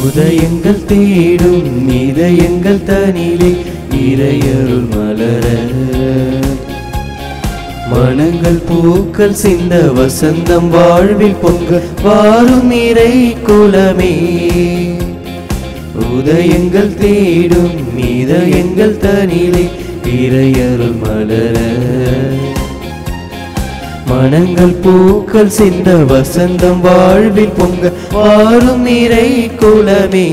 உதயங்கள் தேடும் இதயங்கள் தனிலே இறையருள் மலர மனங்கள் பூக்கள் சிந்த வசந்தம் வாழ்வில் பொங்க வாரும் இறை குலமே உதயங்கள் தேடும் இதயங்கள் தனிலே இறையருள் மலர மனங்கள் பூக்கள் சிந்த வசந்தம் வாழ்வில் பொங்க வாரும் இறை குலமே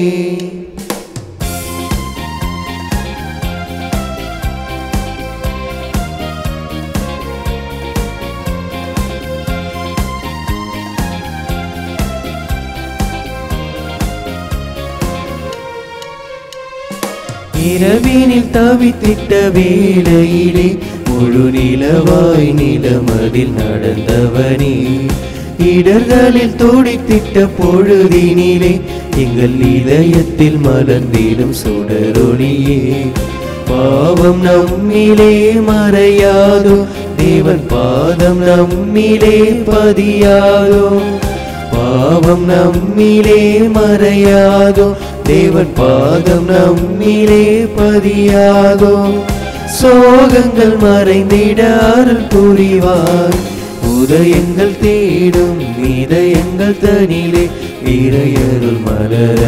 இரவினில் தவித்திட்ட வேளையிலே முழு நிலவாய் நிலமதில் நடந்தவனே இடர்களில் துடித்திட்ட பொழுதினிலே எங்கள் இதயத்தில் மலர்ந்திடும் சுடரொளியே பாவம் நம்மிலே மறையாதோ தேவன் பாதம் நம்மிலே பதியாதோ பாவம் நம்மிலே மறையாதோ தேவன் பாதம் நம்மிலே பதியாதோ சோகங்கள் மறைந்திட அருள் புரிவார் உதயங்கள் தேடும் இதயங்கள் தனிலே இறையருள் மலர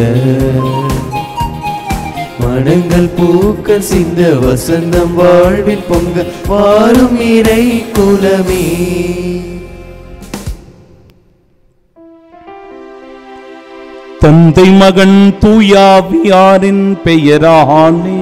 மனங்கள் பூக்கள் சிந்த வசந்தம் வாழ்வில் பொங்க வாரும் இறை குலமே தந்தை மகன் தூயாவியாரின் பெயரானே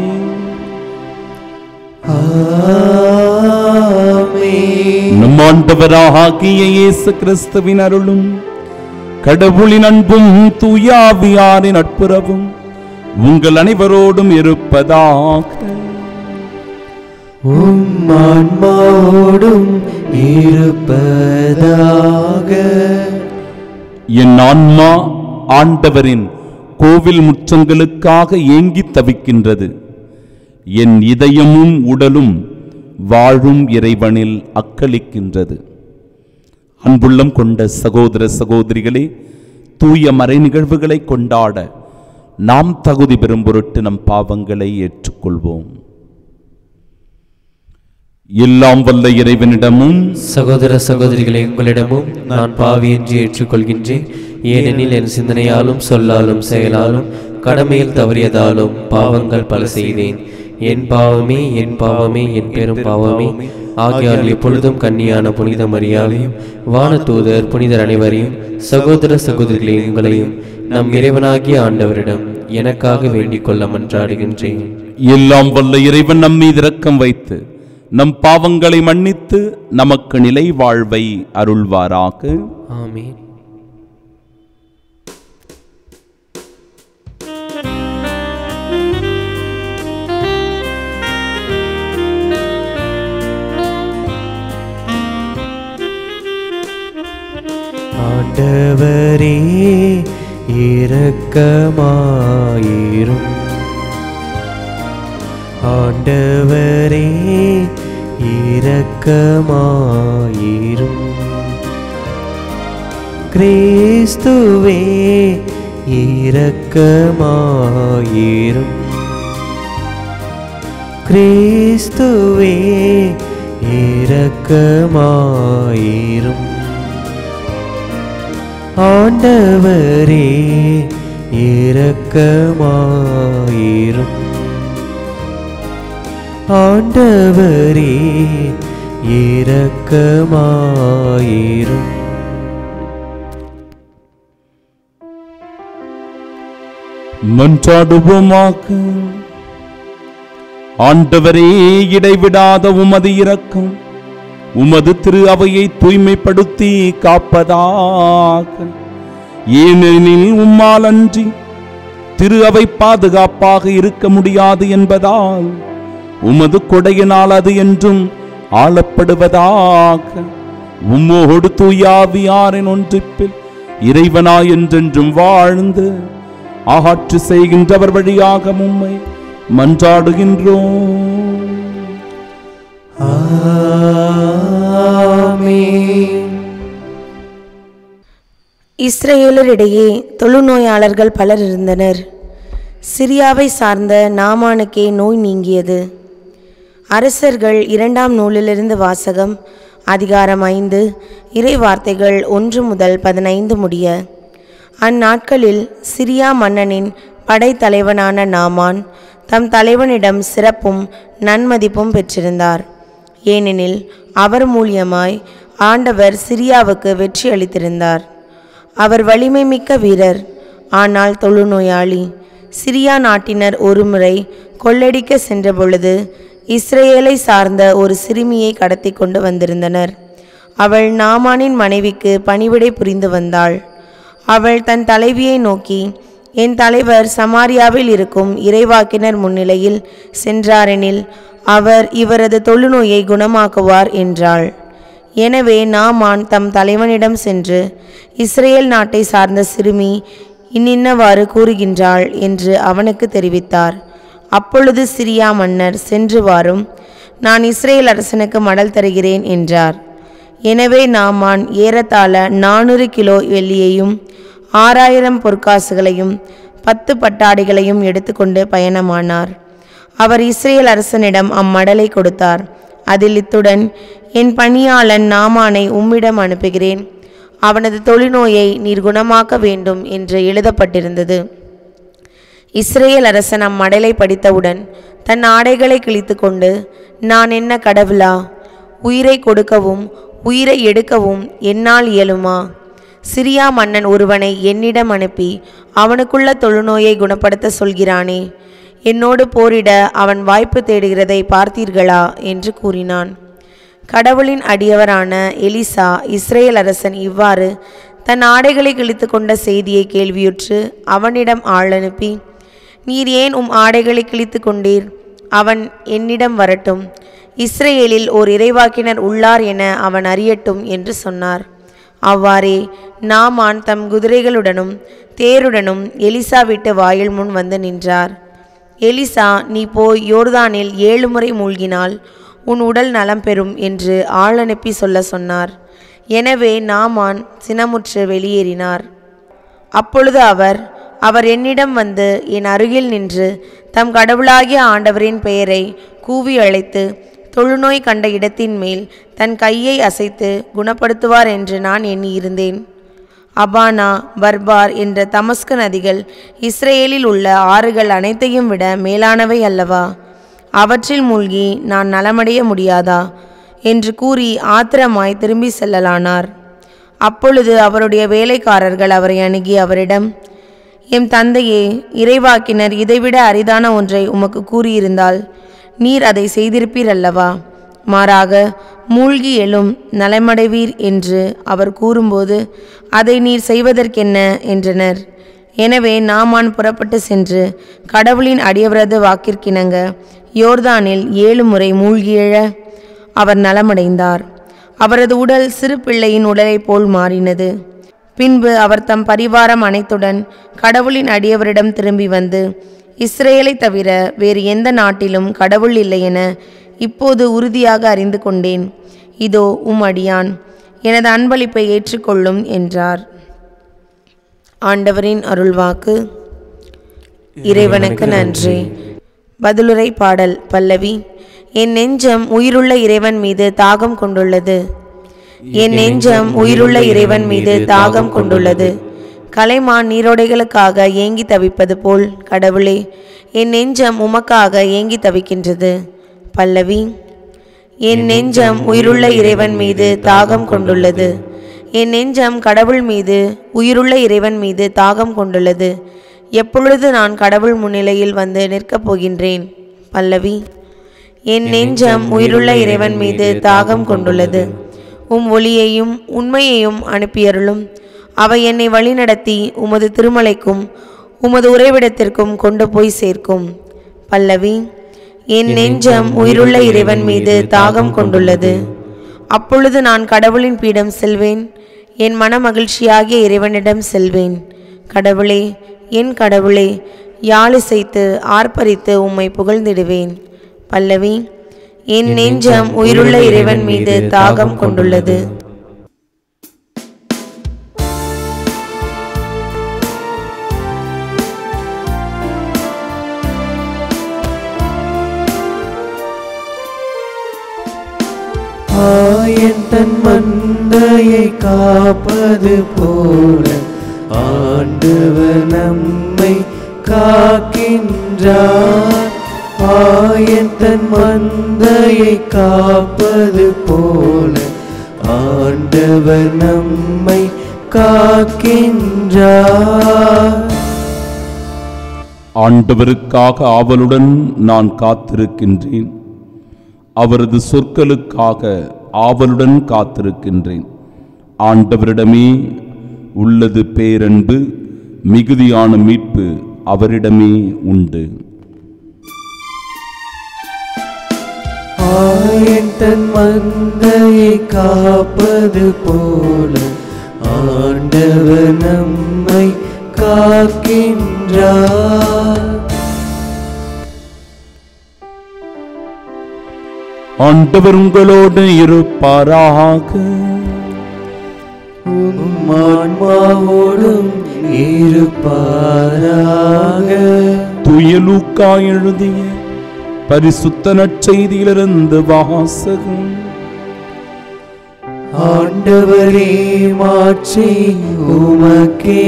ஆமென். நம் ஆண்டவராகிய இயேசு கிறிஸ்துவின் அருளும் கடவுளின் அன்பும் தூயாவியாரின் நட்புறவும் உங்கள் அனைவரோடும் இருப்பதாக உம் ஆன்மாவோடும் இருப்பதாக என் ஆன்மா ஆண்டவரின் கோவில் முற்றங்களுக்காக ஏங்கித் தவிக்கின்றது என் இதயமும் உடலும் வாழும் இறைவனில் அக்களிக்கின்றது அன்புள்ளம் கொண்ட சகோதர சகோதரிகளே தூய மறை நிகழ்வுகளை கொண்டாட நாம் தகுதி பெறும் பொருட்டு நம் பாவங்களை ஏற்றுக்கொள்வோம் எல்லாம் வல்ல இறைவனிடமும் சகோதர சகோதரிகளை உங்களிடமும் நான் பாவி என்று ஏற்றுக்கொள்கின்றேன் ஏனெனில் என் சிந்தனையாலும் சொல்லாலும் செயலாலும் கடமையில் தவறியதாலும் பாவங்கள் பல செய்தேன் என் பாவமே என் பாவமே என் பெரும் பாவமே ஆகியால் எப்பொழுதும் கன்னியான புனித மரியாதையும் வானதூதர் புனிதர் அனைவரையும் சகோதர சகோதரிகளை உங்களையும் நம் இறைவனாகிய ஆண்டவரிடம் எனக்காக வேண்டிக் கொள்ள மன்றாடுகின்றேன் எல்லாம் வல்ல இறைவன் நம் மீது இரக்கம் வைத்து நம் பாவங்களை மன்னித்து நமக்கு நிலை வாழ்வை அருள்வாராக ஆமென் ஆண்டவரே இரக்கமாயிரும் ஆண்டவரே இரக்கமாயிரும் கிறிஸ்துவே இரக்கமாயிரும் கிறிஸ்துவே இரக்கமாயிரும் ஆண்டவரே இரக்கமாயிரும் ஆண்டவரே இரக்கமாயிரும் மன்றாடுவோமாக ஆண்டவரே இடைவிடாத உமது இரக்கம் உமது திரு அவையை தூய்மைப்படுத்தி காப்பதாக ஏனெனில் உம்மால் அன்றி திரு அவை பாதுகாப்பாக இருக்க முடியாது என்பதால் உமது கொடையினால் அது என்றும் ஆளப்படுவதாக உம்மோடு தூயாவியாரின் ஒன்றிப்பில் இறைவனாய் என்றென்றும் வாழ்ந்து ஆட்சி செய்கின்றவர் வழியாக உம்மை மன்றாடுகின்றோம் ஆமென் இஸ்ரேலரிடையே தொழுநோயாளர்கள் பலர் இருந்தனர் சிரியாவை சார்ந்த நாமானுக்கே நோய் நீங்கியது அரசர்கள் இரண்டாம் நூலிலிருந்து வாசகம் அதிகாரம் ஐந்து இறை வார்த்தைகள் ஒன்று முதல் பதினைந்து முடிய அந்நாட்களில் சிரியா மன்னனின் படைத்தலைவனான நாமான் தம் தலைவனிடம் சிறப்பும் நன்மதிப்பும் பெற்றிருந்தார் ஏனெனில் அவர் மூலியமாய் ஆண்டவர் சிரியாவுக்கு வெற்றி அளித்திருந்தார் அவர் வலிமை மிக்க வீரர் ஆனால் தொழுநோயாளி சிரியா நாட்டினர் ஒருமுறை கொள்ளடிக்க சென்றபொழுது இஸ்ரேலை சார்ந்த ஒரு சிறுமியை கடத்தி கொண்டு வந்திருந்தனர் அவள் நாமானின் மனைவிக்கு பணிவிடை புரிந்து வந்தாள் அவள் தன் தலைவியை நோக்கி என் தலைவர் சமாரியாவில் இருக்கும் இறைவாக்கினர் முன்னிலையில் சென்றாரெனில் அவர் இவரது தொழுநோயை குணமாக்குவார் என்றாள் எனவே நாமான் தம் தலைவனிடம் சென்று இஸ்ரேல் நாட்டை சார்ந்த சிறுமி இன்னின்னவாறு கூறுகின்றாள் என்று அவனுக்கு தெரிவித்தார் அப்பொழுது சிரியா மன்னர் சென்று வாரும் நான் இஸ்ரேல் அரசனுக்கு மடல் தருகிறேன் என்றார் எனவே நாமான் ஏறத்தாழ நானூறு கிலோ வெள்ளியையும் ஆறாயிரம் பொற்காசுகளையும் பத்து பட்டாடைகளையும் எடுத்துக்கொண்டு பயணமானார் அவர் இஸ்ரேல் அரசனிடம் அம்மடலை கொடுத்தார் அதில் இத்துடன் என் பணியாளன் நாமானை உம்மிடம் அனுப்புகிறேன் அவனது தொழுநோயை நீர் குணமாக்க வேண்டும் என்று எழுதப்பட்டிருந்தது இஸ்ரேல் அரசன் அம்மடலை படித்தவுடன் தன் ஆடைகளை கிழித்து கொண்டு நான் என்ன கடவுளா உயிரை கொடுக்கவும் உயிரை எடுக்கவும் என்னால் இயலுமா சிரியா மன்னன் ஒருவனை என்னிடம் அனுப்பி அவனுக்குள்ள தொழுநோயை குணப்படுத்த சொல்கிறானே என்னோடு போரிட அவன் வாய்ப்பு தேடுகிறதை பார்த்தீர்களா என்று கூறினான் கடவுளின் அடியவரான எலிசா இஸ்ரேல் அரசன் இவ்வாறு தன் ஆடைகளை கிழித்து கொண்ட செய்தியை கேள்வியுற்று அவனிடம் ஆள் அனுப்பி நீர் ஏன் உம் ஆடைகளை கிழித்து கொண்டீர் அவன் என்னிடம் வரட்டும் இஸ்ரேலில் ஓர் இறைவாக்கினர் உள்ளார் என அவன் அறியட்டும் என்று சொன்னார் அவ்வாறே நாமான் தம் குதிரைகளுடனும் தேருடனும் எலிசா வீட்டு வாயில் முன் வந்து நின்றார் எலிசா நீ போய் யோர்தானில் ஏழு முறை மூழ்கினால் உன் உடல் நலம் பெறும் என்று ஆள் அனுப்பி சொல்ல சொன்னார் எனவே நாமான் சினமுற்று வெளியேறினார் அப்பொழுது அவர் அவர் என்னிடம் வந்து என் அருகில் நின்று தம் கடவுளாகிய ஆண்டவரின் பெயரை கூவி அழைத்து தொழுநோய் கண்ட இடத்தின் மேல் தன் கையை அசைத்து குணப்படுத்துவார் என்று நான் எண்ணியிருந்தேன் அபானா பர்பார் என்ற தமஸ்கு நதிகள் இஸ்ரேலில் உள்ள ஆறுகள் அனைத்தையும் விட மேலானவை அல்லவா அவற்றில் மூழ்கி நான் நலமடைய முடியாதா என்று கூறி ஆத்திரமாய் திரும்பி செல்லலானார் அப்பொழுது அவருடைய வேலைக்காரர்கள் அவரை அணுகி அவரிடம் எம் தந்தையே இறைவாக்கினர் இதைவிட அரிதான ஒன்றை உமக்கு கூறியிருந்தால் நீர் அதை செய்திருப்பீர் அல்லவா மாறாக மூழ்கி எழும் நலமடைவீர் என்று அவர் கூறும்போது அதை நீர் செய்வதற்கென்ன என்றனர் எனவே நாமான் புறப்பட்டு சென்று கடவுளின் அடியவரது வாக்கிற்கிணங்க யோர்தானில் ஏழு முறை மூழ்கி எழ அவர் நலமடைந்தார் அவரது உடல் சிறு பிள்ளையின் உடலைப் போல் மாறினது பின்பு அவர் தம் பரிவாரம் அனைத்துடன் கடவுளின் அடியவரிடம் திரும்பி வந்து இஸ்ரேலை தவிர வேறு எந்த நாட்டிலும் கடவுள் இல்லை என இப்போது உறுதியாக அறிந்து கொண்டேன் இதோ உம் அடியான் எனது அன்பளிப்பை ஏற்றுக்கொள்ளும் என்றார் ஆண்டவரின் அருள்வாக்கு இறைவனுக்கு நன்றி பதிலுரை பாடல் பல்லவி என் நெஞ்சம் உயிருள்ள இறைவன் மீது தாகம் கொண்டுள்ளது என் நெஞ்சம் உயிருள்ள இறைவன் மீது தாகம் கொண்டுள்ளது கலைமான் நீரோடைகளுக்காக ஏங்கி தவிப்பது போல் கடவுளே என் நெஞ்சம் உமக்காக ஏங்கி தவிக்கின்றது பல்லவி என் நெஞ்சம் உயிருள்ள இறைவன் மீது தாகம் கொண்டுள்ளது என் நெஞ்சம் கடவுள் மீது உயிருள்ள இறைவன் மீது தாகம் கொண்டுள்ளது எப்பொழுது நான் கடவுள் முன்னிலையில் வந்து நிற்கப் போகின்றேன் பல்லவி என் நெஞ்சம் உயிருள்ள இறைவன் மீது தாகம் கொண்டுள்ளது உம் ஒளியையும் உண்மையையும் அனுப்பியருளும் அவை என்னை வழிநடத்தி உமது திருமலைக்கும் உமது உறைவிடத்திற்கும் கொண்டு போய் சேர்க்கும் பல்லவி என் நெஞ்சம் உயிருள்ள இறைவன் மீது தாகம் கொண்டுள்ளது அப்பொழுது நான் கடவுளின் பீடம் செல்வேன் என் மன மகிழ்ச்சியாகிய இறைவனிடம் செல்வேன் கடவுளே என் கடவுளே யாழிசைத்து ஆர்ப்பரித்து உம்மை புகழ்ந்திடுவேன் பல்லவி என் நெஞ்சம் உயிருள்ள இறைவன் மீது தாகம் கொண்டுள்ளது தன் மந்தையை காப்பது போல ஆண்டவர் நம்மை காக்கின்றார் ஆயன் தன் மந்தையை காப்பது போல ஆண்டவர் நம்மை காக்கின்றார் ஆண்டவருக்காக ஆவலுடன் நான் காத்திருக்கின்றேன் அவரது சொற்களுக்காக ஆவலுடன் காத்திருக்கின்றேன் ஆண்டவரிடமே உள்ளது பேரன்பு மிகுதியான மீட்பு அவரிடமே உண்டு ஆயன் தன் மந்தையை காப்பது போல ஆண்டவர் நம்மை காக்கின்றார் ஆண்டவர் உங்களோடு இருப்பாராக உம் ஆன்மாவோடும் இருப்பாராக துயலூக்கா எழுதிய பரிசுத்த நற்செய்தியிலிருந்து வாசகம் ஆண்டவரே மாற்றி உமக்கே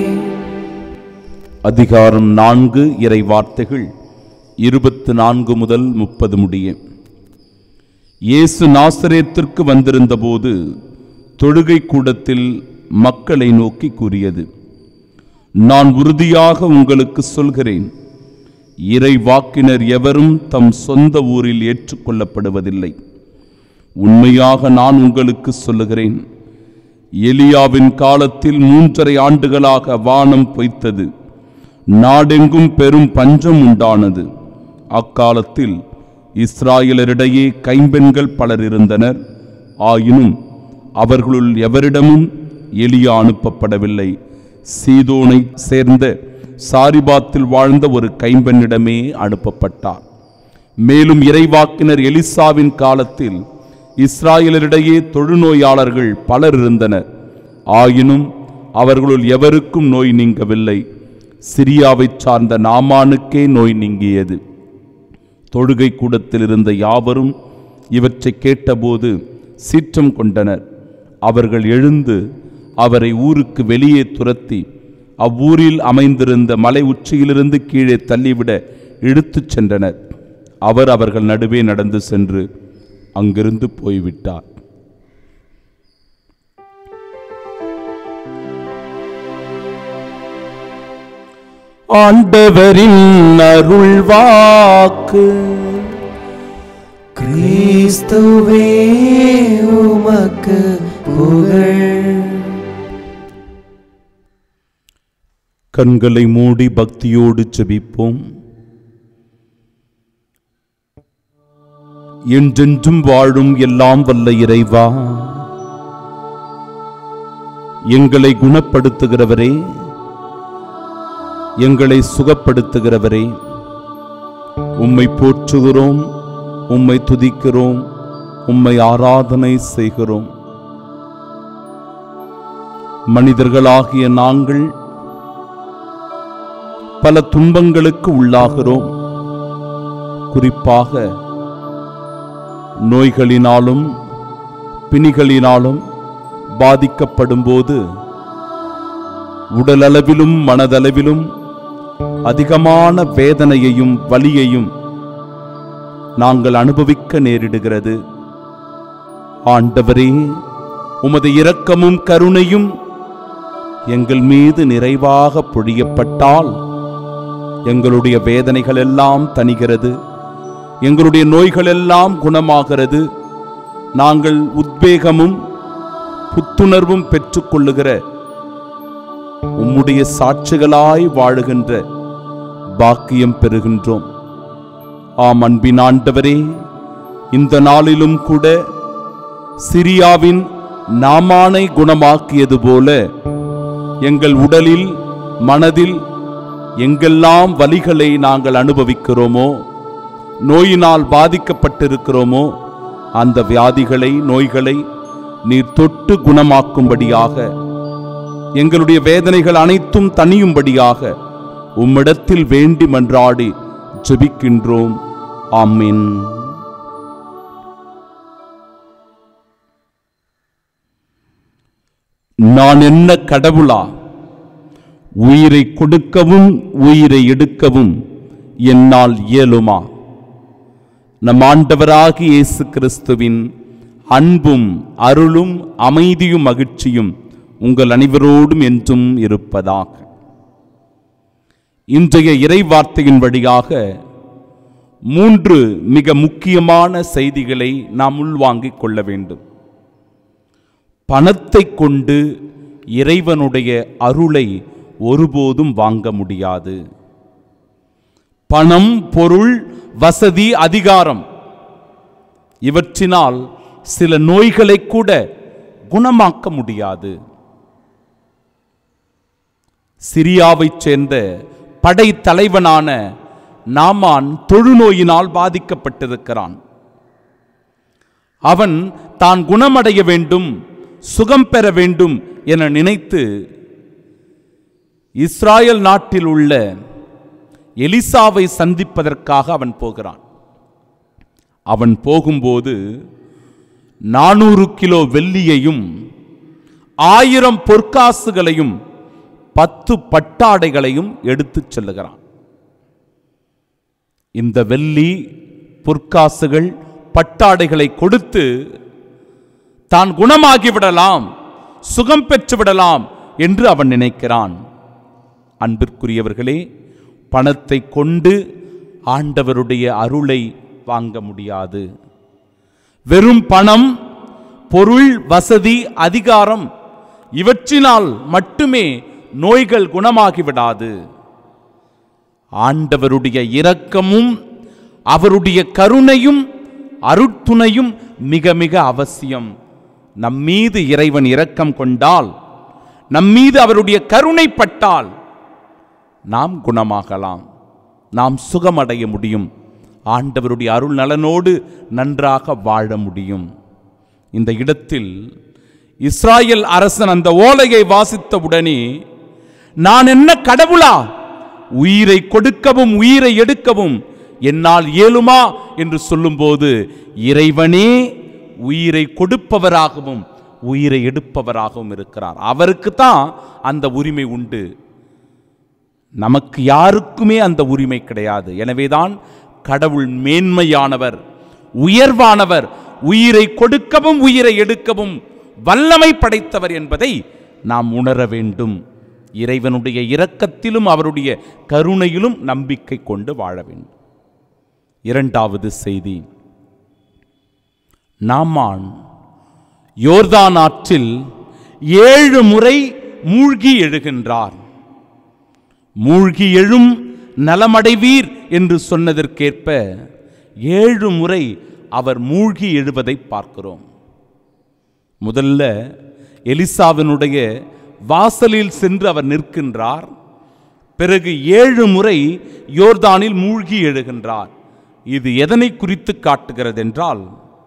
அதிகாரம் நான்கு இறை வார்த்தைகள் இருபத்து நான்கு முதல் முப்பது முடிய இயேசு நாசரேத்திற்கு வந்திருந்தபோது தொழுகை கூடத்தில் மக்களை நோக்கி கூறியது நான் உறுதியாக உங்களுக்கு சொல்கிறேன் இறை வாக்கினர் எவரும் தம் சொந்த ஊரில் ஏற்றுக்கொள்ளப்படுவதில்லை உண்மையாக நான் உங்களுக்கு சொல்லுகிறேன் எலியாவின் காலத்தில் மூன்றரை ஆண்டுகளாக வானம் பொய்த்தது நாடெங்கும் பெரும் பஞ்சம் உண்டானது அக்காலத்தில் இஸ்ராயலரிடையே கைம்பெண்கள் பலர் இருந்தனர் ஆயினும் அவர்களுள் எவரிடமும் எலியா அனுப்பப்படவில்லை சீதோனை சேர்ந்த சாரிபாத்தில் வாழ்ந்த ஒரு கைம்பெண்ணிடமே அனுப்பப்பட்டார் மேலும் இறைவாக்கினர் எலிசாவின் காலத்தில் இஸ்ராயலரிடையே தொழுநோயாளர்கள் பலர் இருந்தனர் ஆயினும் அவர்களுள் எவருக்கும் நோய் நீங்கவில்லை சிரியாவைச் சார்ந்த நாமானுக்கே நோய் நீங்கியது தொழுகை கூடத்தில் இருந்த யாவரும் இவற்றை கேட்டபோது சீற்றம் கொண்டனர் அவர்கள் எழுந்து அவரை ஊருக்கு வெளியே துரத்தி அவ்வூரில் அமைந்திருந்த மலை உச்சியிலிருந்து கீழே தள்ளிவிட இழுத்துச் சென்றனர் அவர் அவர்கள் நடுவே நடந்து சென்று அங்கிருந்து போய்விட்டார் ஆண்டவரின் அருள்வாக்கு கிறிஸ்துவே உமக்கு புகழ் கண்களை மூடி பக்தியோடு ஜெபிப்போம் என்றென்றும் வாழும் எல்லாம் வல்ல இறைவா எங்களை குணப்படுத்துகிறவரே எங்களை சுகப்படுத்துகிறவரே உம்மை போற்றுகிறோம் உம்மை துதிக்கிறோம் உம்மை ஆராதனை செய்கிறோம் மனிதர்களாகிய நாங்கள் பல துன்பங்களுக்கு உள்ளாகிறோம் குறிப்பாக நோய்களினாலும் பிணிகளினாலும் பாதிக்கப்படும்போது உடலளவிலும் மனதளவிலும் அதிகமான வேதனையையும் வலியையும் நாங்கள் அனுபவிக்க நேரிடுகிறது ஆண்டவரே உமது இரக்கமும் கருணையும் எங்கள் மீது நிறைவாக பொழியப்பட்டால் எங்களுடைய வேதனைகள் எல்லாம் தணிகிறது எங்களுடைய நோய்கள் எல்லாம் குணமாகிறது நாங்கள் உத்வேகமும் புத்துணர்வும் பெற்றுக்கொள்ளுகிற உம்முடைய சாட்சிகளாய் வாழுகின்ற பாக்கியம் பெறுகின்றோம் ஆம் அன்பின் ஆண்டவரே இந்த நாளிலும் கூட சிரியாவின் நாமானை குணமாக்கியது போல எங்கள் உடலில் மனதில் எங்கெல்லாம் வலிகளை நாங்கள் அனுபவிக்கிறோமோ நோயினால் பாதிக்கப்பட்டிருக்கிறோமோ அந்த வியாதிகளை நோய்களை நீர் தொட்டு குணமாக்கும்படியாக எங்களுடைய வேதனைகள் அனைத்தும் தணியும்படியாக உம்மிடத்தில் வேண்டி மன்றாடி ஜெபிக்கின்றோம் ஆமென் நான் என்ன கடவுளா உயிரை கொடுக்கவும் உயிரை எடுக்கவும் என்னால் இயலுமா நம் ஆண்டவராகிய இயேசு கிறிஸ்துவின் அன்பும் அருளும் அமைதியும் மகிழ்ச்சியும் உங்கள் அனைவரோடும் என்றும் இருப்பதாக இன்றைய இறை வார்த்தையின் வழியாக மூன்று மிக முக்கியமான செய்திகளை நாம் உள்வாங்கிக் கொள்ள வேண்டும் பணத்தை கொண்டு இறைவனுடைய அருளை ஒருபோதும் வாங்க முடியாது பணம் பொருள் வசதி அதிகாரம் இவற்றினால் சில நோய்களை கூட குணமாக்க முடியாது சிரியாவைச் சேர்ந்த படை தலைவனான நாமான் தொழுநோயினால் பாதிக்கப்பட்டிருக்கிறான் அவன் தான் குணமடைய வேண்டும் சுகம் பெற வேண்டும் என நினைத்து இஸ்ராயல் நாட்டில் உள்ள எலிசாவை சந்திப்பதற்காக அவன் போகிறான் அவன் போகும்போது நானூறு கிலோ வெள்ளியையும் ஆயிரம் பொற்காசுகளையும் பத்து பட்டாடைகளையும் எடுத்துச் செல்லுகிறான் இந்த வெள்ளி பொற்காசுகள் பட்டாடைகளை கொடுத்து தான் குணமாகி விடலாம் சுகம் பெற்று விடலாம் என்று அவன் நினைக்கிறான் அன்பிற்குரியவர்களே பணத்தை கொண்டு ஆண்டவருடைய அருளை வாங்க முடியாது வெறும் பணம் பொருள் வசதி அதிகாரம் இவற்றினால் மட்டுமே நோய்கள் குணமாகிவிடாது ஆண்டவருடைய இரக்கமும் அவருடைய கருணையும் அருட்துணையும் மிக மிக அவசியம் நம்மீது இறைவன் இரக்கம் கொண்டால் நம்மீது அவருடைய கருணை பட்டால் நாம் குணமாகலாம் நாம் சுகமடைய முடியும் ஆண்டவருடைய அருள் நலனோடு நன்றாக வாழ முடியும் இந்த இடத்தில் இஸ்ராயல் அரசன் அந்த ஓலையை வாசித்தவுடனே நான் என்ன கடவுளா உயிரை கொடுக்கவும் உயிரை எடுக்கவும் என்னால் இயலுமா என்று சொல்லும்போது இறைவனே உயிரை கொடுப்பவராகவும் உயிரை எடுப்பவராகவும் இருக்கிறார் அவருக்கு தான் அந்த உரிமை உண்டு நமக்கு யாருக்குமே அந்த உரிமை கிடையாது எனவேதான் கடவுள் மேன்மையானவர் உயர்வானவர் உயிரை கொடுக்கவும் உயிரை எடுக்கவும் வல்லமை படைத்தவர் என்பதை நாம் உணர வேண்டும் இறைவனுடைய இரக்கத்திலும் அவருடைய கருணையிலும் நம்பிக்கை கொண்டு வாழ வேண்டும் இரண்டாவது செய்தி நாமான் யோர்தான் ஆற்றில் ஏழு முறை மூழ்கி எழுகின்றார் மூழ்கி எழும் நலமடைவீர் என்று சொன்னதற்கேற்ப ஏழு முறை அவர் மூழ்கி எழுவதை பார்க்கிறோம் முதல்ல எலிசாவினுடைய வாசலில் சென்று அவர் நிற்கின்றார் பிறகு ஏழு முறை யோர்தானில் மூழ்கி எழுகின்றார் இது எதனை குறித்து காட்டுகிறது என்றால்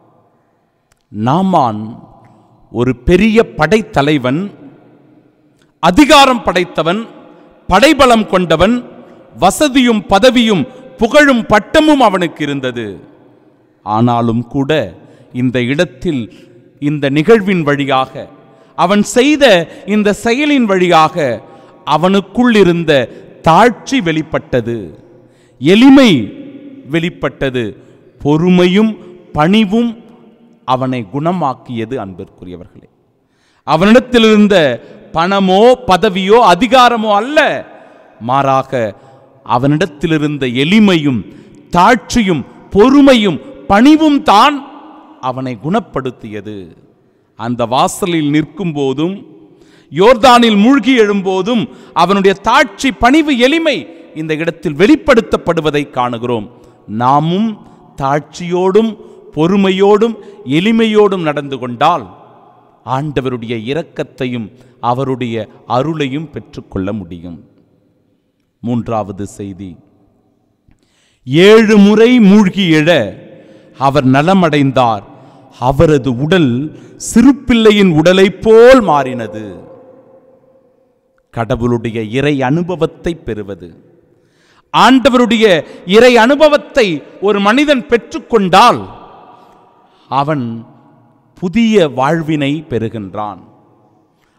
நாமான் ஒரு பெரிய படைத்தலைவன் அதிகாரம் படைத்தவன் படைபலம் கொண்டவன் வசதியும் பதவியும் புகழும் பட்டமும் அவனுக்கு இருந்தது ஆனாலும் கூட இந்த இடத்தில் இந்த நிகழ்வின் வழியாக அவன் செய்த இந்த செயலின் வழியாக அவனுக்குள் இருந்த தாழ்ச்சி வெளிப்பட்டது எளிமை வெளிப்பட்டது பொறுமையும் பணிவும் அவனை குணமாக்கியது அன்பிற்குரியவர்களே அவனிடத்தில் இருந்த பணமோ பதவியோ அதிகாரமோ அல்ல மாறாக அவனிடத்தில் இருந்த எளிமையும் தாழ்ச்சியும் பொறுமையும் பணிவும் தான் அவனை குணப்படுத்தியது அந்த வாசலில் நிற்கும் போதும் யோர்தானில் மூழ்கி எழும்போதும் அவனுடைய தாட்சி பணிவு எளிமை இந்த இடத்தில் வெளிப்படுத்தப்படுவதை காணுகிறோம் நாமும் தாட்சியோடும் பொறுமையோடும் எளிமையோடும் நடந்து கொண்டால் ஆண்டவருடைய இரக்கத்தையும் அவருடைய அருளையும் பெற்றுக்கொள்ள முடியும் மூன்றாவது செய்தி ஏழு முறை மூழ்கி எழ அவர் நலமடைந்தார் அவரது உடல் சிறுபிள்ளையின் உடலைப் போல் மாறினது கடவுளுடைய இறை அனுபவத்தை பெறுவது ஆண்டவருடைய இறை அனுபவத்தை ஒரு மனிதன் பெற்றுக்கொண்டால் அவன் புதிய வாழ்வினை பெறுகின்றான்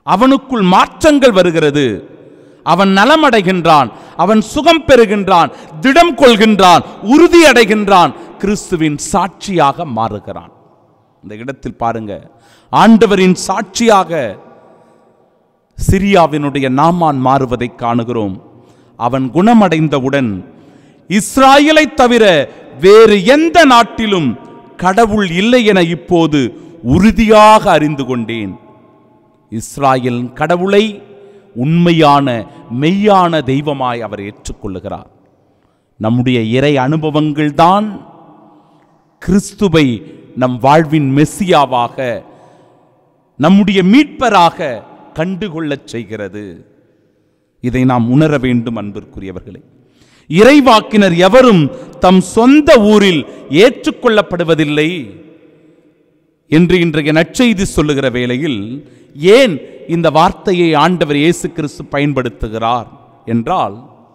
அவனுக்குள் மாற்றங்கள் வருகிறது அவன் நலமடைகின்றான் அவன் சுகம் பெறுகின்றான் திடம் கொள்கின்றான் உறுதி அடைகின்றான் கிறிஸ்துவின் சாட்சியாக மாறுகிறான் இந்த இடத்தில் பாருங்க ஆண்டவரின் சாட்சியாக சிரியாவினுடைய நாமான் மாறுவதை காணுகிறோம் அவன் குணமடைந்தவுடன் இஸ்ராயலை தவிர வேறு எந்த நாட்டிலும் கடவுள் இல்லை என இப்போது உறுதியாக அறிந்து கொண்டேன் இஸ்ராயல் கடவுளை உண்மையான மெய்யான தெய்வமாய் அவர் ஏற்றுக்கொள்ளுகிறார் நம்முடைய இறை அனுபவங்கள்தான் கிறிஸ்துவை நம் வாழ்வின் மெஸ்ஸியாவாக நம்முடைய மீட்பராக கண்டுகொள்ளச் செய்கிறது இதை நாம் உணர வேண்டும் அன்பிற்குரியவர்களே இறைவாக்கினர் எவரும் தம் சொந்த ஊரில் ஏற்றுக்கொள்ளப்படுவதில்லை என்று இன்றைய நற்செய்தி சொல்லுகிற வேளையில் ஏன் இந்த வார்த்தையை ஆண்டவர் இயேசு கிறிஸ்து பயன்படுத்துகிறார் என்றால்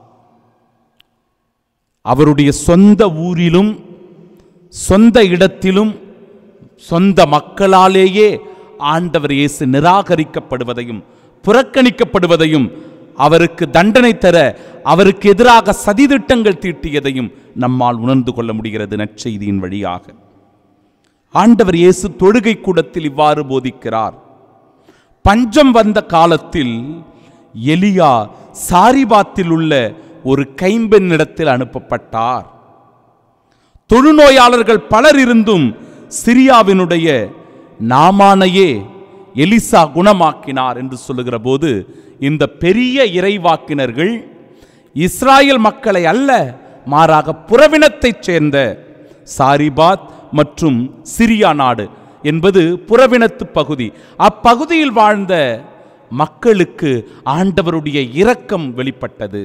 அவருடைய சொந்த ஊரிலும் சொந்த இடத்திலும் சொந்த மக்களாலேயே ஆண்டவர் இயேசு நிராகரிக்கப்படுவதையும் புறக்கணிக்கப்படுவதையும் அவருக்கு தண்டனை தர அவருக்கு எதிராக சதிதிட்டங்கள் தீட்டியதையும் நம்மால் உணர்ந்து கொள்ள முடிகிறது நற்செய்தியின் வழியாக ஆண்டவர் இயேசு தொழுகை கூடத்தில் இவ்வாறு போதிக்கிறார் பஞ்சம் வந்த காலத்தில் எலியா சாரிபாத்தில் உள்ள ஒரு கைம்பெண்ணிடத்தில் அனுப்பப்பட்டார் தொழுநோயாளர்கள் பலர் இருந்தும் சிரியாவினுடைய நாமானையே எலிசா குணமாக்கினார் என்று சொல்லுகிற போது இந்த பெரிய இறைவாக்கினர்கள் இஸ்ராயல் மக்களை அல்ல மாறாக புறவினத்தைச் சேர்ந்த சாரிபாத் மற்றும் சிரியா நாடு என்பது புறவினத்து பகுதி அப்பகுதியில் வாழ்ந்த மக்களுக்கு ஆண்டவருடைய இரக்கம் வெளிப்பட்டது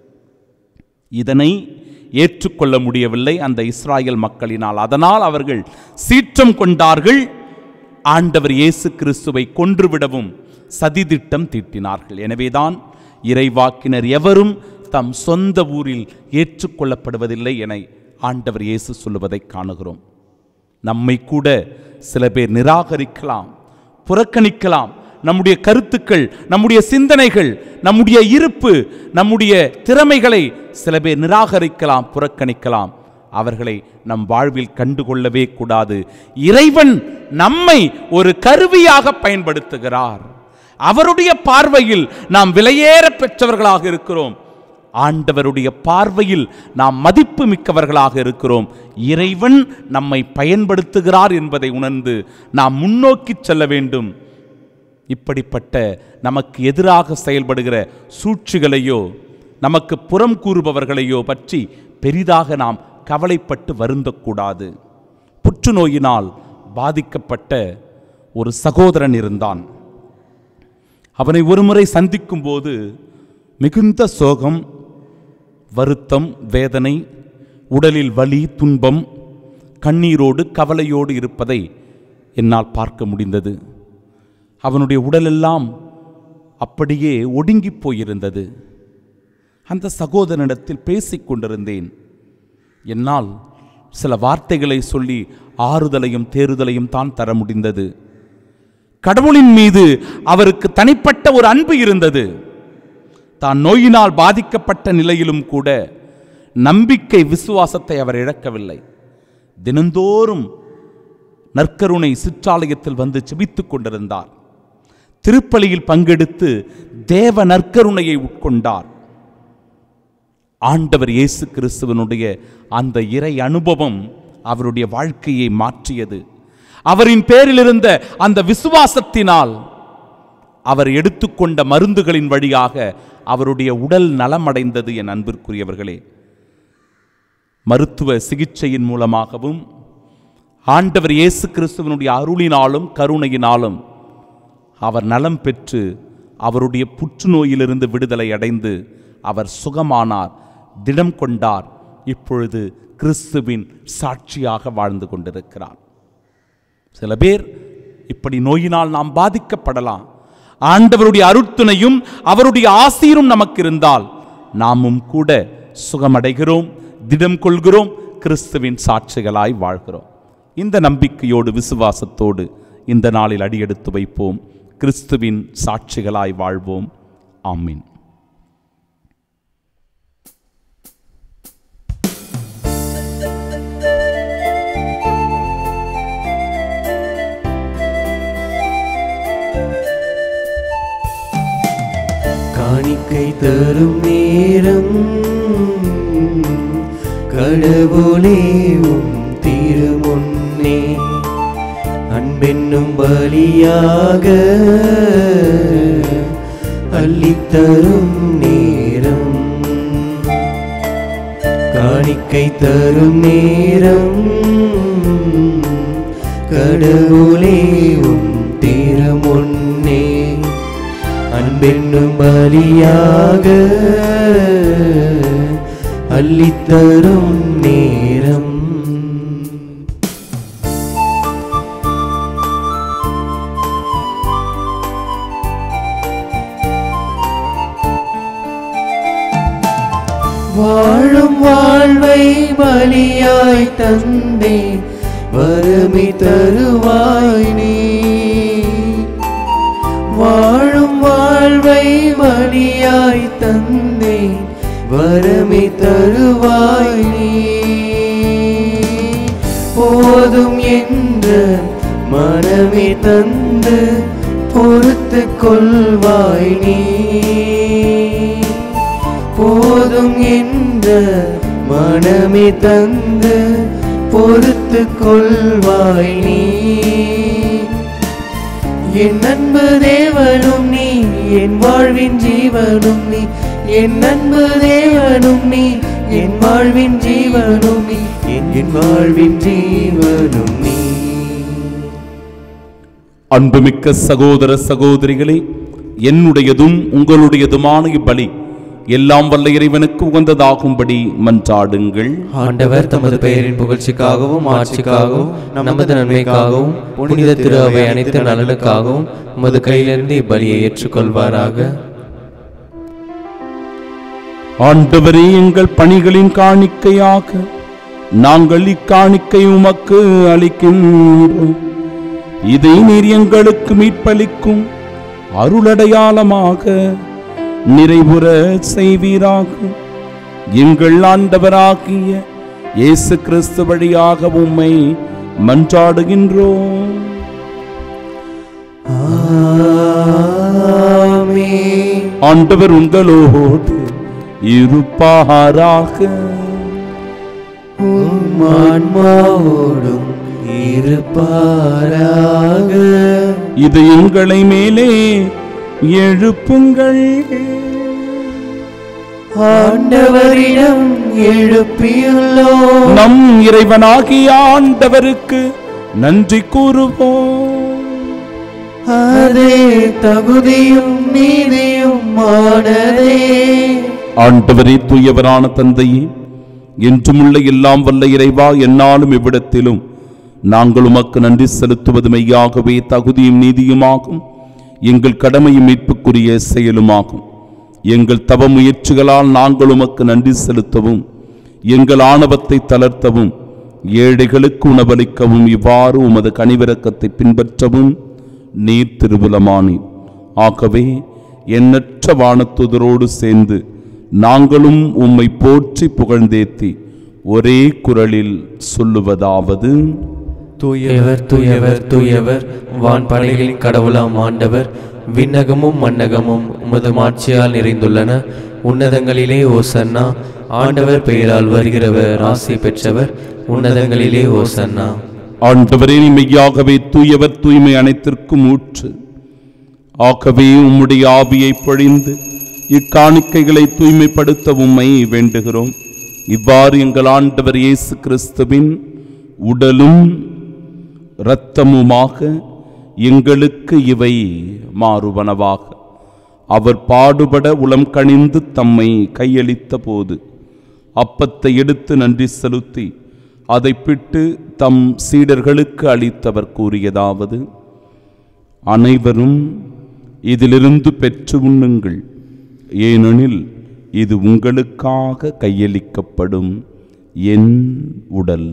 இதனை ஏற்றுக்கொள்ள முடியவில்லை அந்த இஸ்ராயல் மக்களினால் அதனால் அவர்கள் சீற்றம் கொண்டார்கள் ஆண்டவர் இயேசு கிறிஸ்துவை கொன்றுவிடவும் சதிதிட்டம் தீட்டினார்கள் எனவேதான் இறைவாக்கினர் எவரும் தம் சொந்த ஊரில் ஏற்றுக்கொள்ளப்படுவதில்லை என ஆண்டவர் இயேசு சொல்லுவதை காணுகிறோம் நம்மை கூட சில பேர் நிராகரிக்கலாம் புறக்கணிக்கலாம் நம்முடைய கருத்துக்கள் நம்முடைய சிந்தனைகள் நம்முடைய இருப்பு நம்முடைய திறமைகளை சில பேர் நிராகரிக்கலாம் புறக்கணிக்கலாம் அவர்களை நம் வாழ்வில் கண்டுகொள்ளவே கூடாது இறைவன் நம்மை ஒரு கருவியாக பயன்படுத்துகிறார் அவருடைய பார்வையில் நாம் விலையேற பெற்றவர்களாக இருக்கிறோம் ஆண்டவருடைய பார்வையில் நாம் மதிப்பு மிக்கவர்களாக இருக்கிறோம் இறைவன் நம்மை பயன்படுத்துகிறார் என்பதை உணர்ந்து நாம் முன்னோக்கி செல்ல வேண்டும் இப்படிப்பட்ட நமக்கு எதிராக செயல்படுகிற சூழ்ச்சிகளையோ நமக்கு புறம் கூறுபவர்களையோ பற்றி பெரிதாக நாம் கவலைப்பட்டு வருந்தக்கூடாது புற்றுநோயினால் பாதிக்கப்பட்ட ஒரு சகோதரன் இருந்தான் அவனை ஒருமுறை சந்திக்கும் போது மிகுந்த சோகம் வருத்தம் வேதனை உடலில் வலி துன்பம் கண்ணீரோடு கவலையோடு இருப்பதை என்னால் பார்க்க முடிந்தது அவனுடைய உடலெல்லாம் அப்படியே ஒடுங்கி போயிருந்தது அந்த சகோதரனிடத்தில் பேசிக் கொண்டிருந்தேன் என்னால் சில வார்த்தைகளை சொல்லி ஆறுதலையும் தேறுதலையும் தான் தர முடிந்தது கடவுளின் மீது அவருக்கு தனிப்பட்ட ஒரு அன்பு இருந்தது தான் நோயினால் பாதிக்கப்பட்ட நிலையிலும் கூட நம்பிக்கை விசுவாசத்தை அவர் இழக்கவில்லை தினந்தோறும் நற்கருணை சிற்றாலயத்தில் வந்து செபித்துக் கொண்டிருந்தார் திருப்பலியில் பங்கெடுத்து தேவ நற்கருணையை உட்கொண்டார் ஆண்டவர் இயேசு கிறிஸ்துவனுடைய அந்த இறை அனுபவம் அவருடைய வாழ்க்கையை மாற்றியது அவரின் பேரில் இருந்த அந்த விசுவாசத்தினால் அவர் எடுத்துக்கொண்ட மருந்துகளின் வழியாக அவருடைய உடல் நலமடைந்தது என் அன்பிற்குரியவர்களே மருத்துவ சிகிச்சையின் மூலமாகவும் ஆண்டவர் இயேசு கிறிஸ்துவனுடைய அருளினாலும் கருணையினாலும் அவர் நலம் பெற்று அவருடைய புற்றுநோயிலிருந்து விடுதலை அடைந்து அவர் சுகமானார் திடம் கொண்டார் இப்பொழுது கிறிஸ்துவின் சாட்சியாக வாழ்ந்து கொண்டிருக்கிறார் சில பேர் இப்படி நோயினால் நாம் பாதிக்கப்படலாம் ஆண்டவருடைய அருட்துணையும் அவருடைய ஆசீரும் நமக்கு இருந்தால் நாமும் கூட சுகமடைகிறோம் திடம் கொள்கிறோம் கிறிஸ்துவின் சாட்சிகளாய் வாழ்கிறோம் இந்த நம்பிக்கையோடு விசுவாசத்தோடு இந்த நாளில் அடியெடுத்து வைப்போம் கிறிஸ்துவின் சாட்சிகளாய் வாழ்வோம் ஆமீன் காணிக்கை தரும் நேரம் கடவுளே உம் திருமுன்னே அன்பென்னும் பலியாக அள்ளித்தரும் நேரம் காணிக்கை தரும் நேரம் கடவுளே உம் திருமுன்னே அன்பென்னும் பலியாக அள்ளித்தரும் நேரம் வாழும் வாழ்வை பலியாய் தந்தே வறுமை தருவாய் நீ வாழும் வாழ்வை பலியாய் தந்தே வரமை தருவாய் நீ போதும் என்ற மனமே தந்து பொறுத்து கொள்வாய் நீ போதும் என்ற மனமே தந்து பொறுத்து கொள்வாய் நீ என் அன்பு தேவனும் நீ என் வாழ்வின் ஜீவனும் நீ என் அன்பு தேவனும் நீ என் வாழ்வின் ஜீவனும் நீ என் வாழ்வின் ஜீவனும் நீ அன்புமிக்க சகோதர சகோதரிகளே என்னுடையதும் உங்களுடையதுமான இப்பலி எல்லாம் வல்ல இறைவனுக்கு உகந்ததாகும்படி மன்றாடுங்கள் ஆண்டவர் தமது பெயரின் புகழ்ச்சிக்காகவும் ஆட்சிக்காகவும் நமது நன்மைக்காகவும் புனித திரு அவை அனைத்து நலனுக்காகவும் உமது கையிலிருந்து இப்பலியை ஏற்றுக்கொள்வாராக ஆண்டவரே எங்கள் பணிகளின் காணிக்கையாக நாங்கள் இக்காணிக்கை உமக்கு அளிக்கின்றோம் இதை நீர் எங்களுக்கு மீட்பளிக்கும் அருளடையாளமாக நிறைவுற செய்வீராக எங்கள் ஆண்டவராகிய இயேசு கிறிஸ்து வழியாக உம்மை மன்றாடுகின்றோம் ஆமென். ஆண்டவர் உங்களோடு இருப்பாராக உம் ஆன்மாவோடும் இருப்பாராக இது எங்களை மேலே எழுப்புங்கள் ஆண்டவரிடம் எழுப்பியுள்ளோ நம் இறைவனாகிய ஆண்டவருக்கு நன்றி கூறுவோம் அதே தகுதியும் நீதியும் ஆனதே ஆண்டவரே தூயவரான தந்தையே என்றுமுள்ள எல்லாம் வல்ல இறைவா என்னாலும் இவ்விடத்திலும் நாங்கள் உமக்கு நன்றி செலுத்துவது மெய்யாகவே தகுதியும் நீதியுமாகும் எங்கள் கடமையும் மீட்புக்குரிய செயலுமாகும் எங்கள் தவ முயற்சிகளால் நாங்கள் உமக்கு நன்றி செலுத்தவும் எங்கள் ஆணவத்தை தளர்த்தவும் ஏழைகளுக்கு உணவளிக்கவும் இவ்வாறு உமது கனிவிரக்கத்தை பின்பற்றவும் நீர் திருவுலமானீர் ஆகவே எண்ணற்ற வானத்துதரோடு சேர்ந்து நாங்களும் உம்மை போற்றி புகழ்ந்தேத்தி ஒரே குரலில் சொல்லுவதாவது தூயவர் தூயவர் தூயவர் வான் படைகளின் கடவுளாம் ஆண்டவர் விண்ணகமும் மன்னகமும் உமது மாட்சியால் நிறைந்துள்ளன உன்னதங்களிலே ஓசன்னா ஆண்டவர் பெயரால் வருகிறவர் ஆசை பெற்றவர் உன்னதங்களிலே ஓசன்னா ஆண்டவரே நீ மெய்யாகவே தூயவர் தூய்மை அனைத்திற்கும் ஊற்று ஆகவே உம்முடைய ஆவியை பொழிந்து இக்காணிக்கைகளை தூய்மைப்படுத்த உம்மை வேண்டுகிறோம் இவ்வாறு எங்கள் ஆண்டவர் இயேசு கிறிஸ்துவின் உடலும் இரத்தமுமாக எங்களுக்கு இவை மாறுவனவாக அவர் பாடுபட உளம் கனிந்து தம்மை கையளித்த போது அப்பத்தை எடுத்து நன்றி செலுத்தி அதை பிட்டு தம் சீடர்களுக்கு அளித்தவர் கூறியதாவது அனைவரும் இதிலிருந்து பெற்று உண்ணுங்கள் ஏனெனில் இது உங்களுக்காக கையளிக்கப்படும் என் உடல்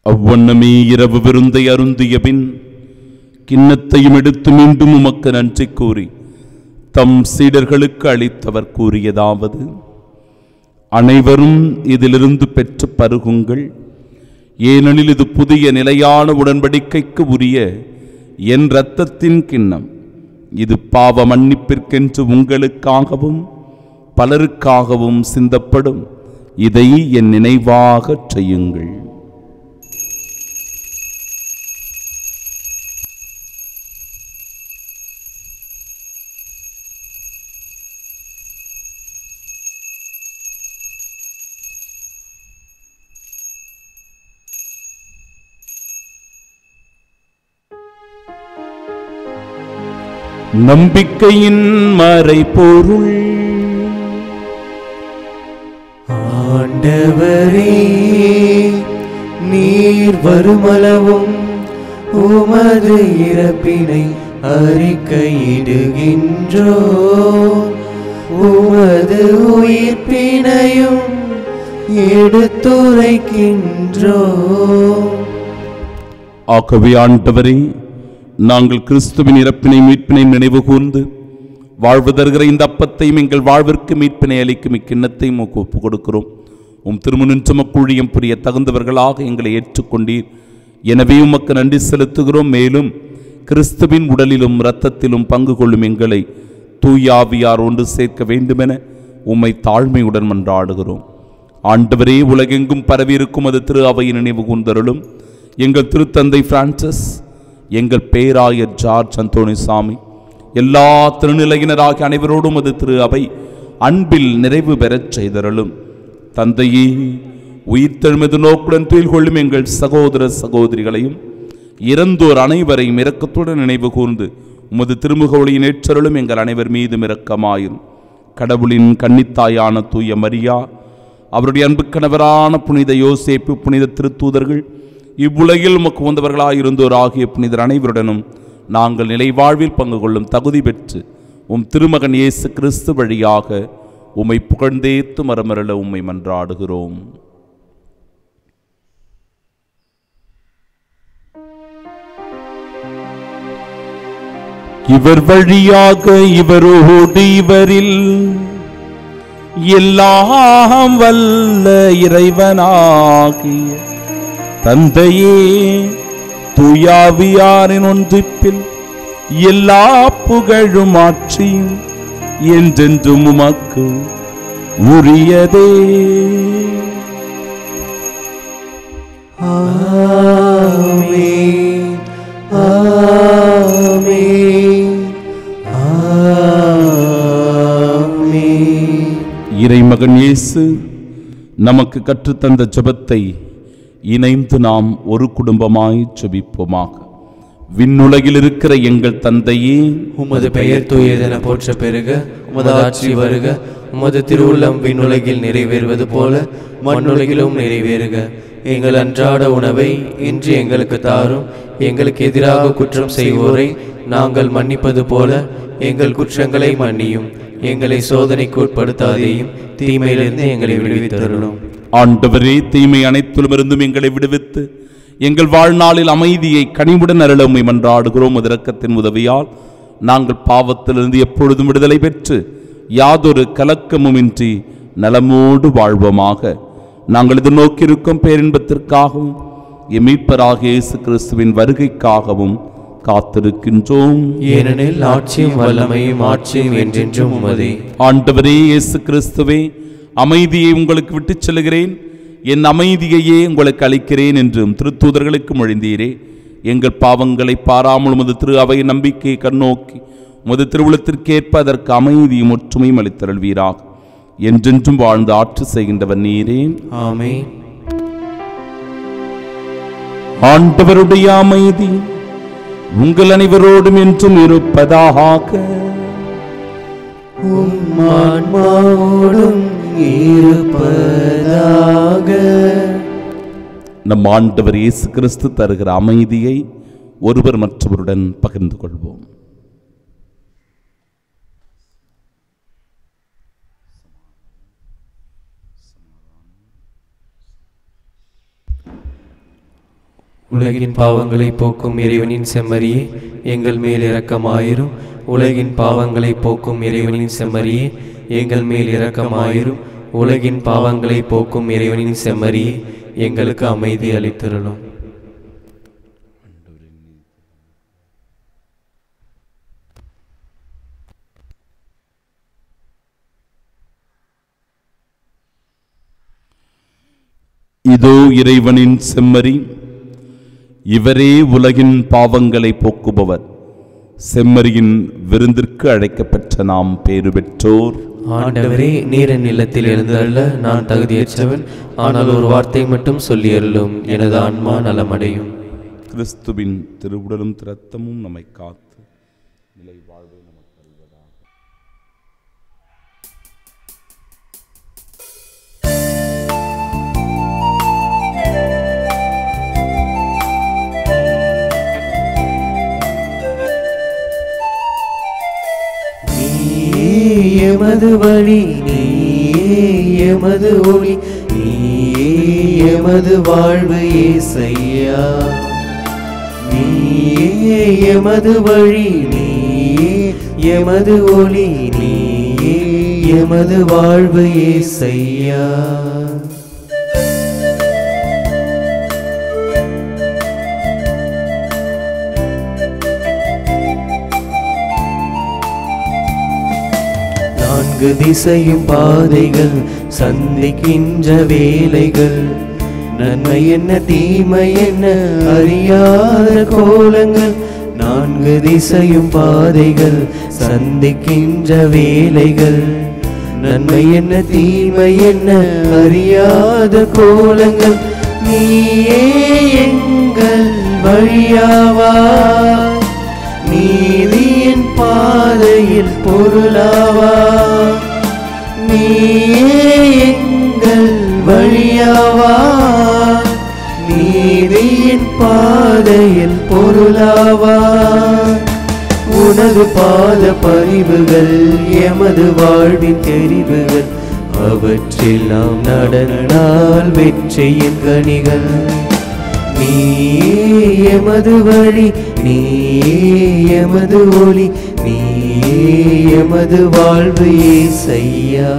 அவ்வண்ணமே இரவு விருந்தை அருந்திய பின் கிண்ணத்தையும் எடுத்து மீண்டும் உமக்கு நன்றி கூறி தம் சீடர்களுக்கு அளித்தவர் கூறியதாவது அனைவரும் இதிலிருந்து பெற்று பருகுங்கள் ஏனெனில் இது புதிய நிலையான உடன்படிக்கைக்கு உரிய என் இரத்தத்தின் கிண்ணம் இது பாவ மன்னிப்பிற்கென்று உங்களுக்காகவும் பலருக்காகவும் சிந்தப்படும் இதை என் நினைவாகச் செய்யுங்கள் நம்பிக்கையின் மறைபொருள் ஆண்டவரே நீர் வருமளவும் உமது இறப்பினை அறிக்கையிடுகின்றோ உமது உயிர்ப்பினையும் எடுத்துரைக்கின்றோ ஆகவே ஆண்டவரே நாங்கள் கிறிஸ்துவின் இறப்பினை மீட்பினை நினைவு கூர்ந்து வாழ்வு தருகிற இந்த அப்பத்தையும் எங்கள் வாழ்விற்கு மீட்பினை அளிக்கும் இக்கிண்ணத்தையும் உமக்கு ஒப்புக் கொடுக்கிறோம் உம் திருமணின்ற மக்குழியம் புரிய தகுந்தவர்களாக எங்களை ஏற்றுக்கொண்டீர் எனவே உமக்கு நன்றி செலுத்துகிறோம் மேலும் கிறிஸ்துவின் உடலிலும் இரத்தத்திலும் பங்கு கொள்ளும் எங்களை தூயாவியார் ஒன்று சேர்க்க வேண்டுமென உம்மை தாழ்மையுடன் மன்றாடுகிறோம் ஆண்டவரே உலகெங்கும் பரவியிருக்கும் அது திரு அவையின் நினைவு கூர்ந்தருளும் எங்கள் திருத்தந்தை பிரான்சிஸ் எங்கள் பேராயர் ஜார்ஜ் அந்தோணிசாமி எல்லா திருநிலையினராகிய அனைவரோடும் அது திரு அவை அன்பில் நிறைவு பெறச் செய்தருளும் தந்தையே உயிர்த்தெழுமது நோக்குடன் துயில் கொள்ளும் எங்கள் சகோதர சகோதரிகளையும் இறந்தோர் அனைவரையும் இரக்கத்துடன் நினைவு கூர்ந்து உமது திருமுக ஒளியின் ஏற்றருளும் எங்கள் அனைவர் மீதும் இரக்கமாயும் கடவுளின் கன்னித்தாயான தூய மரியா அவருடைய அன்பு கணவரான புனித யோசேப்பு புனித திருத்தூதர்கள் இவ்வுலகில் உமக்கு வந்தவர்களாய் இருந்தோர் ஆகிய புனிதர் அனைவருடனும் நாங்கள் நிலை வாழ்வில் பங்கு கொள்ளும் தகுதி பெற்று உம் திருமகன் இயேசு கிறிஸ்து வழியாக உம்மை புகழ்ந்தேத்து மரமரள உம்மை மன்றாடுகிறோம் இவர் வழியாக இவரோடு இவரில் எல்லாம் வல்ல இறைவனாகிய தந்தையே தூயாவியாரின் ஒன்றிப்பில் எல்லா புகழும் ஆட்சியும் என்றென்றும் உமக்கு உரியதே ஆமென் ஆமென் ஆமென் இறைமகன் இயேசு நமக்கு கற்றுத்தந்த ஜெபத்தை இணைந்து நாம் ஒரு குடும்பமாய் ஜெபிப்போமாக விண்ணுலகில் இருக்கிற எங்கள் தந்தையே உமது பெயர் தூயதென போற்ற பெருக உமது ஆட்சி வருக உமது திருவுள்ளம் விண்ணுலகில் நிறைவேறுவது போல மண்ணுலகிலும் நிறைவேறுக எங்கள் அன்றாட உணவை இன்று எங்களுக்கு தாரும் எங்களுக்கு எதிராக குற்றம் செய்வோரை நாங்கள் மன்னிப்பது போல எங்கள் குற்றங்களை மன்னியும் எங்களை சோதனைக்கு உட்படுத்தாதேயும் தீமையிலிருந்து எங்களை விடுவித்தருளும் ஆண்டவரே தீமை அனைத்திலும் இருந்தும் எங்களை விடுவித்து எங்கள் வாழ்நாளில் அமைதியை கனிவுடன் அருள உம்மை மன்றாடுகிறோம் உமது இரக்கத்தின் உதவியால் நாங்கள் பாவத்திலிருந்து எப்பொழுதும் விடுதலை பெற்று யாதொரு கலக்கமுமின்றி நலமோடு வாழ்வோமாக நாங்கள் இது நோக்கியிருக்கும் பேரின்பத்திற்காகவும் எம் மீட்பராகிய இயேசு கிறிஸ்துவின் வருகைக்காகவும் காத்திருக்கின்றோம் ஏனெனில் ஆட்சியும் வல்லமையும் ஆட்சியும் என்றென்றும் உமதே ஆண்டவரே இயேசு கிறிஸ்துவே அமைதியை உங்களுக்கு விட்டுச் செல்கிறேன் என் அமைதியையே உங்களுக்கு அளிக்கிறேன் என்றும் திருத்தூதர்களுக்கு மொழிந்தீரே எங்கள் பாவங்களை பாராமல் உமது திரு அவை நம்பிக்கையை கண்ணோக்கி உமது திருவுளத்திற்கேற்ப அதற்கு அமைதியும் ஒற்றுமையும் அளித்தருள்வீராக என்றென்றும் வாழ்ந்து ஆட்சி செய்கின்றவர் நீரே ஆமென் ஆண்டவருடைய அமைதி உங்கள் அனைவரோடும் என்றும் இருப்பதாக ஆன்மாவோடும் இருப்பதாக நம் ஆண்டவர் இயேசு கிறிஸ்து தருகிற அமைதியை ஒருவர் மற்றவருடன் பகிர்ந்து கொள்வோம் உலகின் பாவங்களை போக்கும் இறைவனின் செம்மறியே எங்கள் மேல் இரக்கமாயிரும் உலகின் பாவங்களை போக்கும் இறைவனின் செம்மறியே எங்கள் மேல் இரக்கமாயிரும் உலகின் பாவங்களை போக்கும் இறைவனின் செம்மறியே எங்களுக்கு அமைதி அளித்திருளும் இதோ இறைவனின் செம்மறி இவரே உலகின் பாவங்களை போக்குபவர் செம்மறியின் விருந்திற்கு அழைக்கப்பெற்ற நாம் பேறு பெற்றோர் ஆண்டவரே நீரின் இல்லத்தில் எழுந்தருள நான் தகுதியற்றவன் ஆனால் ஒரு வார்த்தை மட்டும் சொல்லியருளும் எனது ஆன்மா நலமடையும் கிறிஸ்துவின் திருவுடலும் திரத்தமும் நம்மை காத்து நிலை வாழ்வை நமக்கு அளிப்பதாக. நீயே எமது வழி நீயே எமது ஒளி நீயே எமது வாழ்வு ஏசையா நீயே எமது வழி நீயே எமது ஒளி நீயே எமது வாழ்வு ஏசையா நான்கு திசையும் பாதைகள் சந்திக்கின்ற வேலைகள் நன்மை என்ன தீமை என்ன அறியாத கோலங்கள் நான்கு திசையும் பாதைகள் சந்திக்கின்ற வேலைகள் நன்மை என்ன தீமை என்ன அறியாத கோலங்கள் நீயே எங்கள் வழியாவா நீதியின் பாதையில் பொருளாவா நீயே எங்கள் வழியாவா நீதியின் பாதையில் பொருளாவா உனது பாத பரிவுகள் எமது வாழ்வின் தெரிவுகள் அவற்றில் நாம் நடந்தால் வெற்றியின் கனிகள் நீயே எமது வழி நீயே எமது ஒளி நீயே எமது வாழ்வு ஏசையா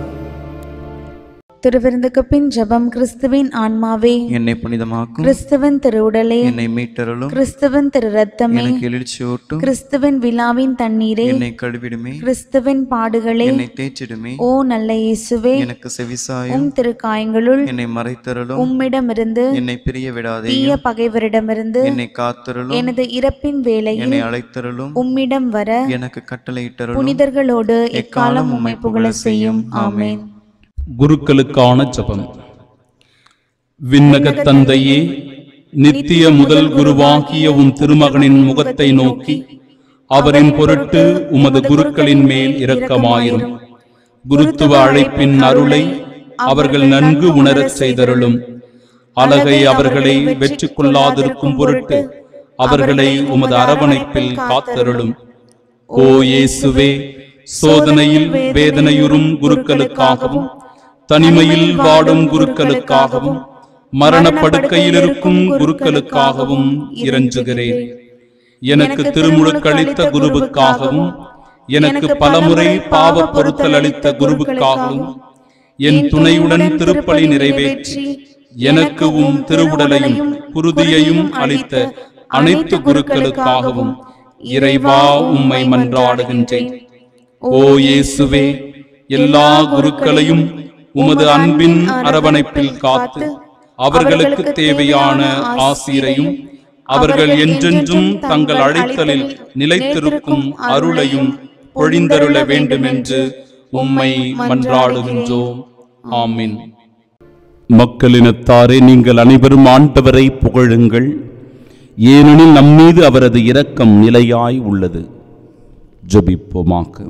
திருவிருந்துக்கு பின் ஜெபம் கிறிஸ்துவின் ஆன்மாவே என்னை புனிதமாக்கும் கிறிஸ்துவின் திருவுடலே என்னை மீட்டருளும் கிறிஸ்துவின் திரு ரத்தமே எனக்கு எழுச்சியூட்டும் கிறிஸ்துவின் விழாவின் தண்ணீரே என்னை கழுவிடுமே கிறிஸ்துவின் பாடுகளே என்னை தேய்ச்சிடுமே ஓ நல்ல இயேசுவே எனக்கு செவிசாயும் உம் திருக்காயங்களுள் என்னை மறைத்தருளும் உம்மிடமிருந்து என்னை பிரிய விடாதே தீய பகைவரிடமிருந்து என்னை காத்தருளும் எனது இறப்பின் வேளையில் என்னை அழைத்தருளும் உம்மிடம் வர எனக்கு கட்டளையிட்டருளும் புனிதர்களோடு எக்காலம் உம்மை புகழ செய்யும் ஆமென் குருக்களுக்கான ஜெபம் விண்ணகத் தந்தையே நித்திய முதல் குருவாகிய உம் திருமகனின் முகத்தை நோக்கி அவரின் பொருட்டு உமது குருக்களின் மேல் இரக்கமாயிரும் குருத்துவ அழைப்பின் அருளை அவர்கள் நன்கு உணரச் செய்தருளும் அழகை அவர்களை வெற்றி கொள்ளாதிருக்கும் பொருட்டு அவர்களை உமது அரவணைப்பில் காத்தருளும் ஓ இயேசுவே சோதனையில் வேதனையுறும் குருக்களுக்காகவும் தனிமையில் வாடும் குருக்களுக்காகவும் மரணப்படுக்கையில் இருக்கும் குருக்களுக்காகவும் இறஞ்சுகிறேன் எனக்கு திருமுழுக்களித்த குருவுக்காகவும் எனக்கு பலமுறை பாவ பொருத்தல் அளித்த குருவுக்காகவும் என் துணையுடன் திருப்பலி நிறைவேற்றி எனக்கு உம் திருவுடலையும் குருதியையும் அளித்த அனைத்து குருக்களுக்காகவும் இறைவா உம்மை மன்றாடுகின்றேன் ஓ இயேசுவே எல்லா குருக்களையும் உமது அன்பின் அரவணைப்பில் காத்து அவர்களுக்கு தேவையான ஆசிரையும் அவர்கள் என்றென்றும் தங்கள் அழைத்தலில் நிலைத்திருக்கும் அருளையும் பொழிந்தருள வேண்டுமென்று உம்மை மன்றாடுகின்றோம் ஆமென் மக்களினத்தாரே நீங்கள் அனைவரும் ஆண்டவரை புகழுங்கள் ஏனெனில் நம்மீது அவரது இரக்கம் நிலையாய் உள்ளது ஜெபிப்போமாக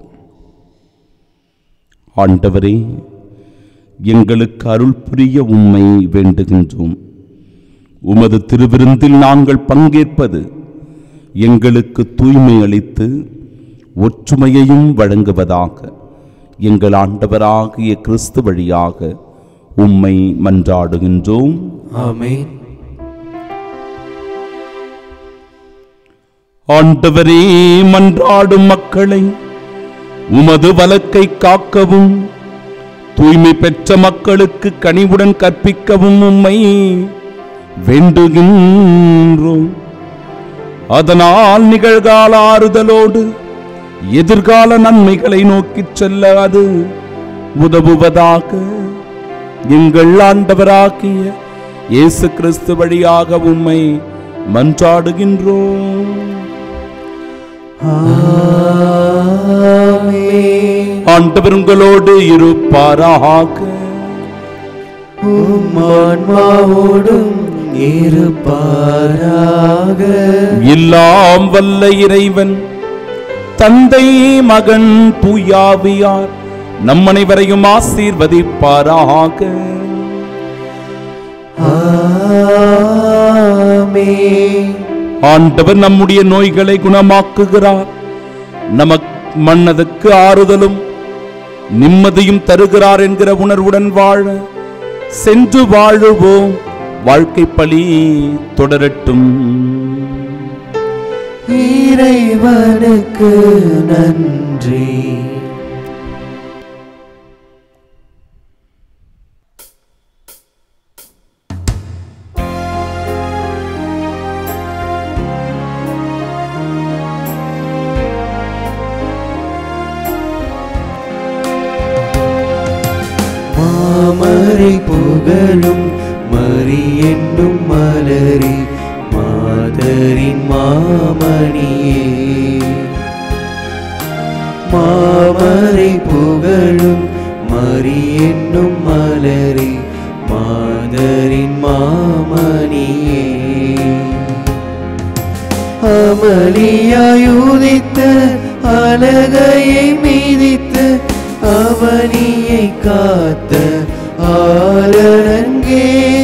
ஆண்டவரே எங்களுக்கு அருள் புரிய உம்மை வேண்டுகின்றோம் உமது திருவிருந்தில் நாங்கள் பங்கேற்பது எங்களுக்கு தூய்மை அளித்து ஒற்றுமையையும் வழங்குவதாக எங்கள் ஆண்டவராகிய கிறிஸ்து வழியாக உம்மை மன்றாடுகின்றோம் ஆமென் ஆண்டவரே மன்றாடும் மக்களை உமது வலக்கை காக்கவும் தூய்மை பெற்ற மக்களுக்கு கனிவுடன் கற்பிக்கவும் உம்மை வேண்டுகின்றோம் அதனால் நிகழ்கால ஆறுதலோடு எதிர்கால நன்மைகளை நோக்கிச் செல்ல அது உதவுவதாக எங்கள் ஆண்டவராகிய இயேசு கிறிஸ்து வழியாக உம்மை மன்றாடுகின்றோம் ஆண்டவர் உங்களோடு இருப்பாராக ஆன்மாவோடும் இருப்பாராக எல்லாம் வல்ல இறைவன் தந்தை மகன் தூயாவியார் நம் அனைவரையும் ஆசீர்வதிப்பாராக ஆமென். ஆண்டவர் நம்முடைய நோய்களை குணமாக்குகிறார் நமக் மன்னதுக்கு ஆறுதலும் நிம்மதியும் தருகிறார் என்கிற உணர்வுடன் வாழ சென்று வாழுவோம் வாழ்க்கை பழி தொடரட்டும் இறைவனுக்கு நன்றி மாமரை புகழும் மரி என்னும் மலரி மாதரின் மாமணியே மாமரை புகழும் மரி என்னும் மலரி மாதரின் மாமணியே அமளியாயுதித்த அழகையை மீதித்து அவனியை காத்த ஆலரங்கே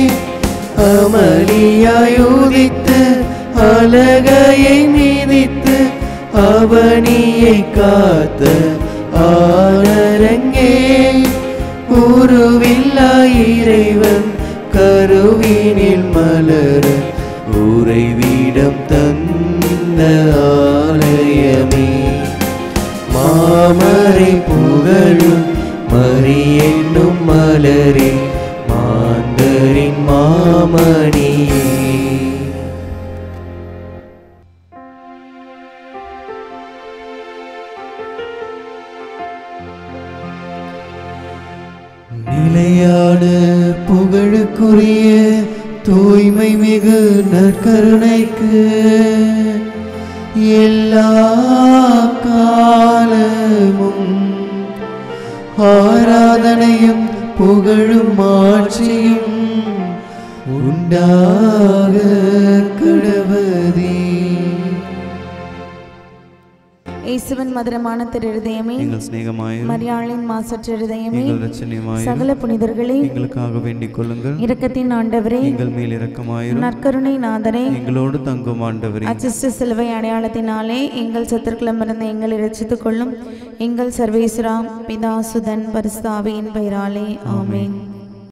அமளியாயுதித்த அழகையை மீதித்து அவனியை காத்த ஆலரங்கே உருவில்லா இறைவன் கருவினில் மலர உறைவிடம் தந்த ஆலயமே மாமரை புகழும் மரி என்னும் மலரே மாந்தரின் மாமணியே நிலையான புகழுக்குரிய தூய்மை மிகு நற்கருணைக்கு எல்லா காலமும் ஆராதனையும் புகழும் ஆட்சியும் உண்டாக கடவதே இயேசுவின் மதுரமான திருதயமே எங்கள் சிநேகமாயிரும் மரியாளின் மாசற்ற இருதயமே எங்கள் ரச்சனையுமாயிரும் சகல புனிதர்களே எங்களுக்காக வேண்டிக் கொள்ளுங்கள் இரக்கத்தின் ஆண்டவரே எங்கள் மேல் இரக்கமாயிரும் நற்கருணை நாதரே எங்களோடு தங்கும் ஆண்டவரே அச்சிஷ்ட சிலுவை அடையாளத்தினாலே எங்கள் சத்துருக்களமிருந்து எங்களை ரட்சித்துக் கொள்ளும் எங்கள் சர்வேஸ்வரா பிதாசுதன் பரிசுத்தாவியின் பெயராலே ஆமென்